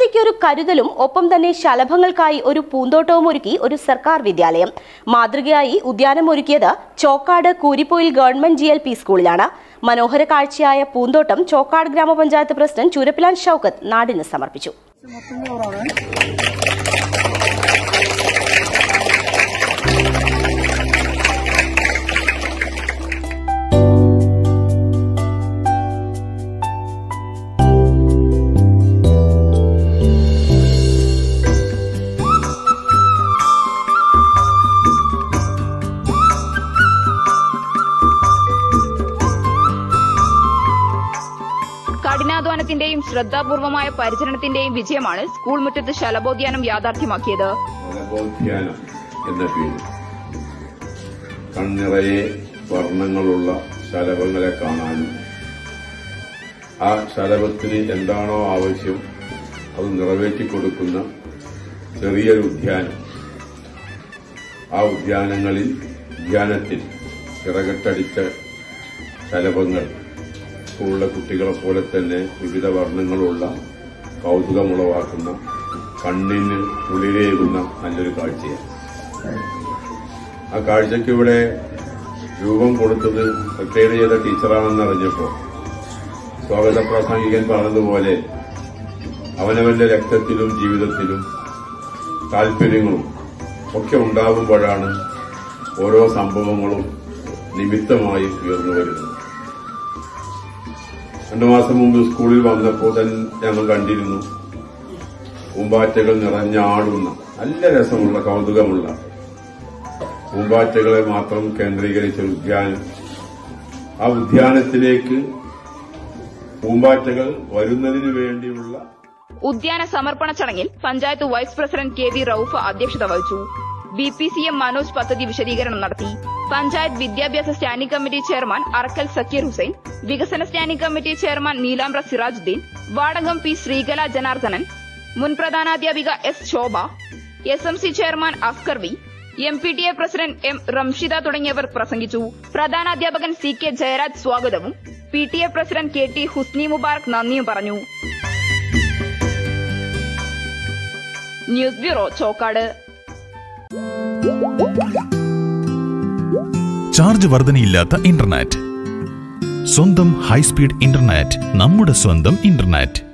കാഴ്ചയ്ക്ക് ഒരു കരുതലും ഒപ്പം തന്നെ ശലഭങ്ങൾക്കായി ഒരു പൂന്തോട്ടവും ഒരുക്കി ഒരു സർക്കാർ വിദ്യാലയം മാതൃകയായി ഉദ്യാനം ഒരുക്കിയത് Chokkad Kooripoyil government G L P സ്കൂളിലാണ് മനോഹര കാഴ്ചയായ പൂന്തോട്ടം ചോക്കാട് ഗ്രാമപഞ്ചായത്ത് പ്രസിഡന്റ് ചൂരപ്പിലാൻ ഷൌക്കത്ത് നാടിന് സമർപ്പിച്ചു കഠിനാധ്വാനത്തിന്റെയും ശ്രദ്ധാപൂർവമായ പരിചരണത്തിന്റെയും വിജയമാണ് സ്കൂൾ മുറ്റത്ത് ശലഭോദ്യാനം യാഥാർത്ഥ്യമാക്കിയത് നവോത്ഥാനം എന്ന പേര് കണ്ണിറയെ വർണ്ണങ്ങളുള്ള ശലഭങ്ങളെ കാണാനും ആ ശലഭത്തിന് എന്താണോ ആവശ്യം അത് നിറവേറ്റി കൊടുക്കുന്ന ചെറിയൊരു ഉദ്യാനം ആ ഉദ്യാനങ്ങളിൽ ഉദ്യാനത്തിൽ ചിറകട്ടടിച്ച ശലഭങ്ങൾ സ്കൂളിലെ കുട്ടികളെ പോലെ തന്നെ വിവിധ വർണ്ണങ്ങളുള്ള കൗതുകമുളവാക്കുന്ന കണ്ണിന് കുളിരേകുന്ന നല്ലൊരു കാഴ്ചയാണ് ആ കാഴ്ചയ്ക്ക് ഇവിടെ രൂപം കൊടുത്തത് റിട്ടയർ ചെയ്ത ടീച്ചറാണെന്ന് അറിഞ്ഞപ്പോൾ സ്വാഗത പ്രാസംഗികൻ പറഞ്ഞതുപോലെ അവനവന്റെ രക്തത്തിലും ജീവിതത്തിലും താല്പര്യങ്ങളും ഒക്കെ ഉണ്ടാകുമ്പോഴാണ് ഓരോ സംഭവങ്ങളും നിമിത്തമായി ഉയർന്നു വരുന്നത് രണ്ടു മാസം മുമ്പ് സ്കൂളിൽ വന്നപ്പോൾ തന്നെ ഞങ്ങൾ കണ്ടിരുന്നു പൂമ്പാറ്റകൾ നിറഞ്ഞാടുന്ന നല്ല രസമുള്ള കൗതുകമുള്ള പൂമ്പാറ്റകളെ മാത്രം കേന്ദ്രീകരിച്ച ഒരു ഉദ്യാനം ആ ഉദ്യാനത്തിലേക്ക് പൂമ്പാറ്റകൾ വരുന്നതിന് വേണ്ടിയുള്ള ഉദ്യാന സമർപ്പണ ചടങ്ങിൽ panchayat vice president K V Rauf അധ്യക്ഷത വഹിച്ചു B P C M Manoj പദ്ധതി വിശദീകരണം നടത്തി പഞ്ചായത്ത് വിദ്യാഭ്യാസ standing committee chairman Arakkal Sakkeer Hussain വികസന standing committee chairman Neelambra Sirajuddin Vadakam P Sreekala Janardhanan മുൻ പ്രധാനാധ്യാപിക S Shobha S M C chairman Askar V M P T A president M Ramshida തുടങ്ങിയവർ പ്രസംഗിച്ചു പ്രധാനാധ്യാപകൻ സി കെ ജയരാജ് സ്വാഗതവും P T A president K T Husni Mubarak നന്ദിയും പറഞ്ഞു ന്യൂസ് ബ്യൂറോ ചോക്കാട് ചാർജ് വർധനയില്ലാത്ത ഇന്റർനെറ്റ് സ്വന്തം ഹൈസ്പീഡ് ഇന്റർനെറ്റ് നമ്മുടെ സ്വന്തം ഇന്റർനെറ്റ്